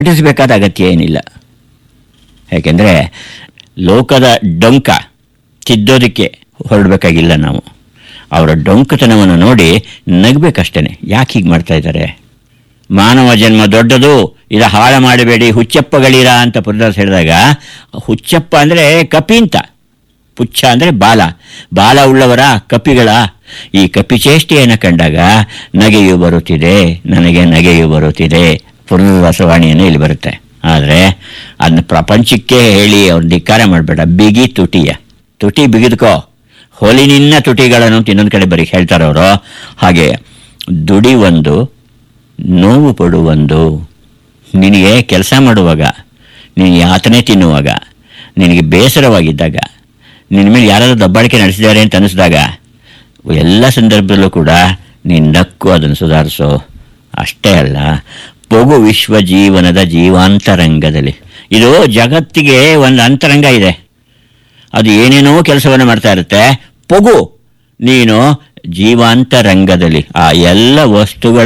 ಪ್ರಕಟಿಸಬೇಕಾದ ಅಗತ್ಯ ಏನಿಲ್ಲ ಯಾಕೆಂದರೆ ಲೋಕದ ಡೊಂಕ ತಿದ್ದೋದಕ್ಕೆ ಹೊರಡಬೇಕಾಗಿಲ್ಲ ನಾವು ಅವರ ಡೊಂಕತನವನ್ನು ನೋಡಿ ನಗಬೇಕಷ್ಟೇ ಯಾಕೆ ಹೀಗೆ ಮಾಡ್ತಾ ಇದ್ದಾರೆ ಮಾನವ ಜನ್ಮ ದೊಡ್ಡದು ಇದು ಹಾಳು ಮಾಡಬೇಡಿ ಹುಚ್ಚಪ್ಪಗಳಿರ ಅಂತ ಪುರದಾಸ್ ಹೇಳಿದಾಗ ಹುಚ್ಚಪ್ಪ ಅಂದರೆ ಕಪಿ ಅಂತ ಪುಚ್ಛ ಅಂದರೆ ಬಾಲ ಬಾಲ ಉಳ್ಳವರ ಕಪಿಗಳ ಈ ಕಪಿ ಚೇಷ್ಟೆಯನ್ನು ಕಂಡಾಗ ನಗೆಯು ಬರುತ್ತಿದೆ ನನಗೆ ನಗೆಯು ಬರುತ್ತಿದೆ ಪುರದಾಸವಾಣಿಯನ್ನು ಇಲ್ಲಿ ಬರುತ್ತೆ ಆದರೆ ಅದನ್ನ ಪ್ರಪಂಚಕ್ಕೆ ಹೇಳಿ ಅವ್ರು ಧಿಕ್ಕಾರ ಮಾಡಬೇಡ ಬಿಗಿ ತುಟಿಯ ತುಟಿ ಬಿಗಿದ್ಕೋ ಹೊಲಿನಿನ್ನ ತುಟಿಗಳನ್ನು ಅಂತ ಇನ್ನೊಂದು ಕಡೆ ಬರೀ ಹೇಳ್ತಾರೆ ಅವರು ಹಾಗೆ ದುಡಿ ಒಂದು ನೋವು ಪಡುವೊಂದು ನಿನಗೆ ಕೆಲಸ ಮಾಡುವಾಗ ನೀನು ಯಾತನೆ ತಿನ್ನುವಾಗ ನಿನಗೆ ಬೇಸರವಾಗಿದ್ದಾಗ ನಿನ್ನ ಮೇಲೆ ಯಾರಾದರೂ ದಬ್ಬಾಳಿಕೆ ನಡೆಸಿದ್ದಾರೆ ಅಂತ ಅನಿಸಿದಾಗ ಎಲ್ಲ ಸಂದರ್ಭದಲ್ಲೂ ಕೂಡ ನೀನು ನಕ್ಕು ಅದನ್ನು ಸುಧಾರಿಸು ಅಷ್ಟೇ ಅಲ್ಲ ಪೊಗು ವಿಶ್ವ ಜೀವನದ ಜೀವಾಂತರಂಗದಲ್ಲಿ ಇದು ಜಗತ್ತಿಗೆ ಒಂದು ಅಂತರಂಗ ಇದೆ ಅದು ಏನೇನೋ ಕೆಲಸವನ್ನು ಮಾಡ್ತಾ ಇರುತ್ತೆ ಪೊಗು ನೀನು ಜೀವಾಂತರಂಗದಲ್ಲಿ ಆ ಎಲ್ಲ ವಸ್ತುಗಳ